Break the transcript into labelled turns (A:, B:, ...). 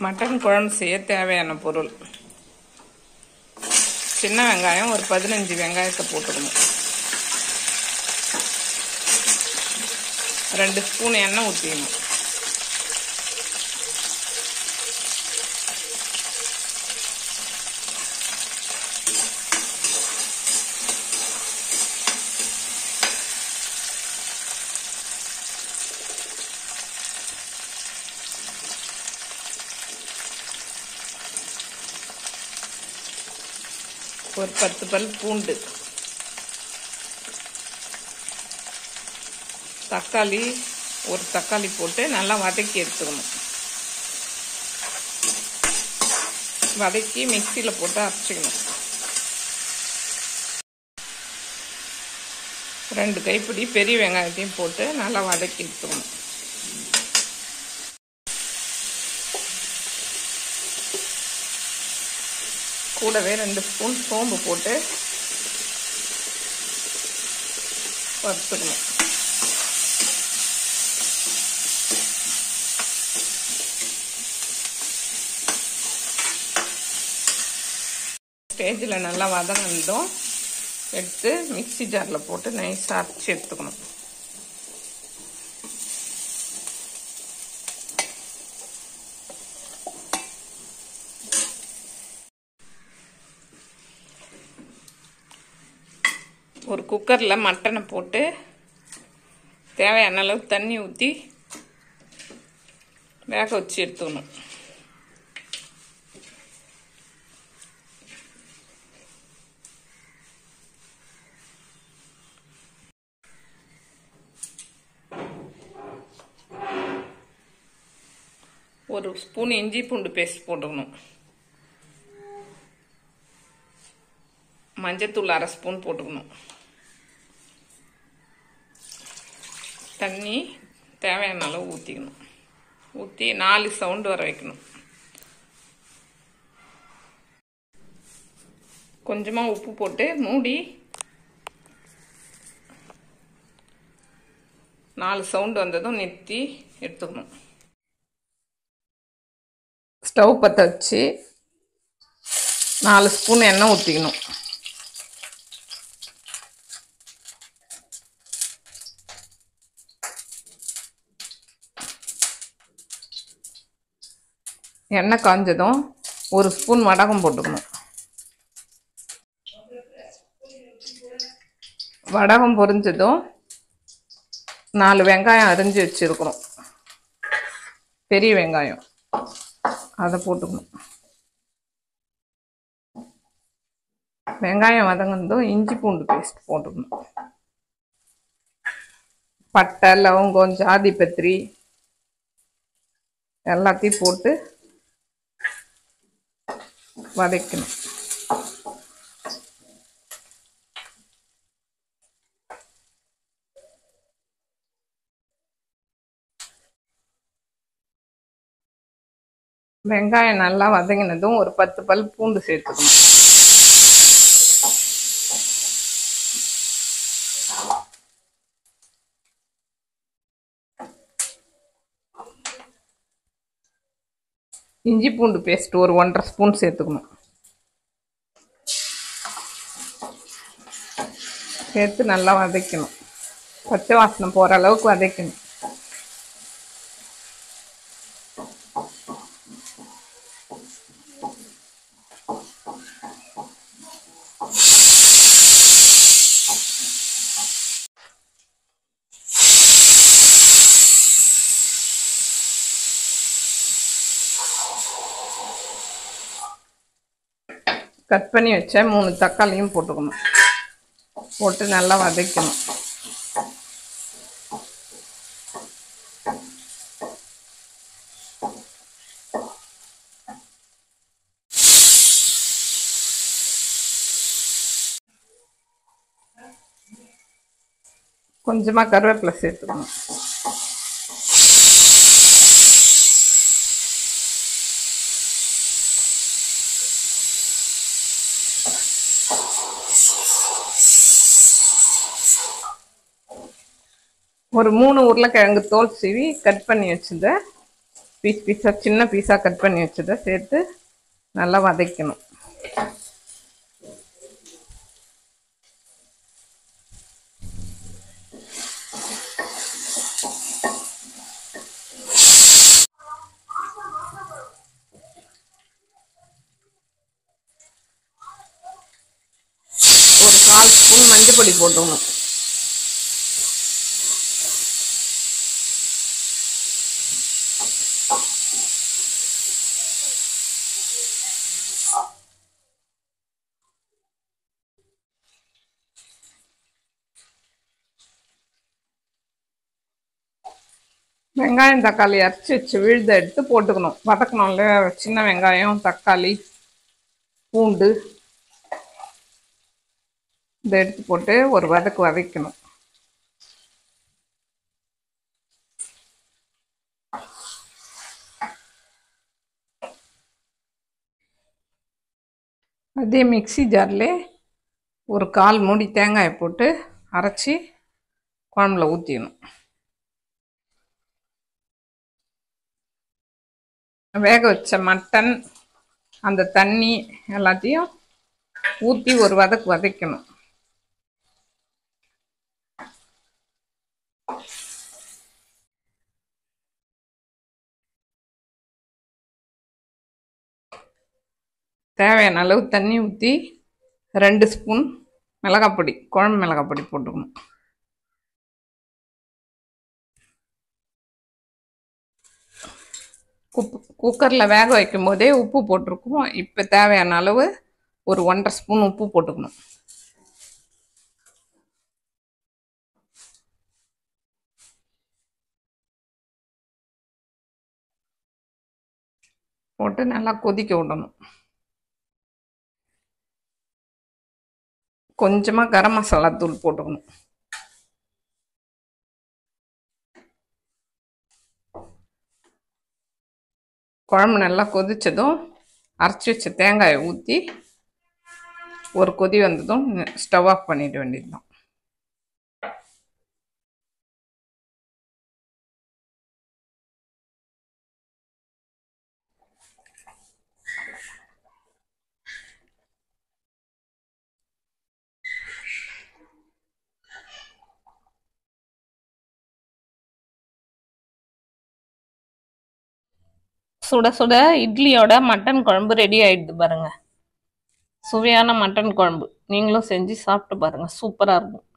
A: mutton குழம்பு செய்ய தேவையான பொருள் சின்ன வெங்காயம் ஒரு பதினஞ்சு வெங்காயத்தை போட்டுக்கணும் ரெண்டு ஸ்பூன் எண்ணெய் ஊற்றிக்கணும் ஒரு பத்து பல் பூண்டு தக்காளி ஒரு தக்காளி போட்டு நல்லா வதக்கி எடுத்துக்கணும் வதக்கி மிக்சியில் போட்டு அரைச்சிக்கணும் ரெண்டு கைப்பிடி பெரிய வெங்காயத்தையும் போட்டு நல்லா வதக்கி எடுத்துக்கணும் கூடவே ரெண்டு ஸ்பூன் சோம்பு போட்டு வறுத்துக்கணும் ஸ்டேஜில் நல்லா வதங்கினதும் எடுத்து மிக்சி ஜாரில் போட்டு நைஸாக அரைச்சி எடுத்துக்கணும் ஒரு குக்கரில் மட்டனை போட்டு தேவையான அளவு தண்ணி ஊற்றி வேக வச்சு எடுத்துக்கணும் ஒரு ஸ்பூன் இஞ்சி பூண்டு பேஸ்ட் போட்டுக்கணும் மஞ்சத்தூள் அரை ஸ்பூன் போட்டுக்கணும் தண்ணி தேவையான அளவு ஊற்றிக்கணும் ஊற்றி நாலு சவுண்டு வர வைக்கணும் கொஞ்சமாக உப்பு போட்டு மூடி நாலு சவுண்டு வந்ததும் நிறுத்தி எடுத்துக்கணும் ஸ்டவ் பற்ற வச்சு நாலு ஸ்பூன் எண்ணெய் ஊற்றிக்கணும் எண்ணெய் காஞ்சதும் ஒரு ஸ்பூன் வடகம் போட்டுக்கணும் வடகம் பொரிஞ்சதும் நாலு வெங்காயம் அரிஞ்சு வச்சுருக்கணும் பெரிய வெங்காயம் அதை போட்டுக்கணும் வெங்காயம் வதங்கினதும் இஞ்சி பூண்டு பேஸ்ட் போட்டுக்கணும் பட்டை லவங்கம் ஜாதி பத்திரி எல்லாத்தையும் போட்டு வதக்கணும் வெங்காயம் நல்லா வதங்கினதும் ஒரு பத்து பல் பூண்டு சேர்த்துக்கணும் இஞ்சி பூண்டு பேஸ்ட் ஒரு ஒன்றரை ஸ்பூன் சேர்த்துக்கணும் சேர்த்து நல்லா வதக்கணும் பச்சை வாசனை போகிற அளவுக்கு வதக்கணும் கட் பண்ணி வச்ச மூணு தக்காளியும் போட்டுக்கணும் போட்டு நல்லா வதக்கணும் கொஞ்சமாக கருவேப்பிலை சேர்த்துக்கணும் ஒரு மூணு உருளைக்கிழங்கு தோல் சீவி கட் பண்ணி வச்சுருந்தேன் பீஸ் பீஸாக சின்ன பீஸாக கட் பண்ணி வச்சதை சேர்த்து நல்லா வதக்கணும் ஒரு கால் ஸ்பூன் மஞ்சள் பொடி போட்டுக்கணும் வெங்காயம் தக்காளி அரைச்சி வச்சு விழுத எடுத்து போட்டுக்கணும் வதக்கணும்ல சின்ன வெங்காயம் தக்காளி பூண்டு இதை எடுத்து போட்டு ஒரு வதக்கு வதக்கணும் அதே மிக்ஸி ஜார்லே ஒரு கால் மூடி தேங்காயை போட்டு அரைச்சி குழம்புல ஊற்றிடணும் வேக வச்ச மட்டன் அந்த தண்ணி எல்லாத்தையும் ஊற்றி ஒரு வதக்கு வதக்கணும் தேவையான அளவு தண்ணி ஊற்றி ரெண்டு ஸ்பூன் மிளகாப்பொடி குழம்பு மிளகாப்பொடி போட்டுக்கணும் குப் குக்கரில் வேக வைக்கும் போதே உப்பு போட்டிருக்கோம் இப்போ தேவையான அளவு ஒரு ஒன்றரை ஸ்பூன் உப்பு போட்டுக்கணும் போட்டு நல்லா கொதிக்க விடணும் கொஞ்சமாக கரம் மசாலா தூள் போட்டுக்கணும் குழம்பு நல்லா கொதிச்சதும் அரைச்சி வச்ச தேங்காயை ஊற்றி ஒரு கொதி வந்ததும் ஸ்டவ் ஆஃப் பண்ணிட வேண்டியது தான் சுட சுட இட்லியோட மட்டன் குழம்பு ரெடி ஆயிடுது பாருங்க சுவையான மட்டன் குழம்பு நீங்களும் செஞ்சு சாப்பிட்டு பாருங்க சூப்பராக இருக்கும்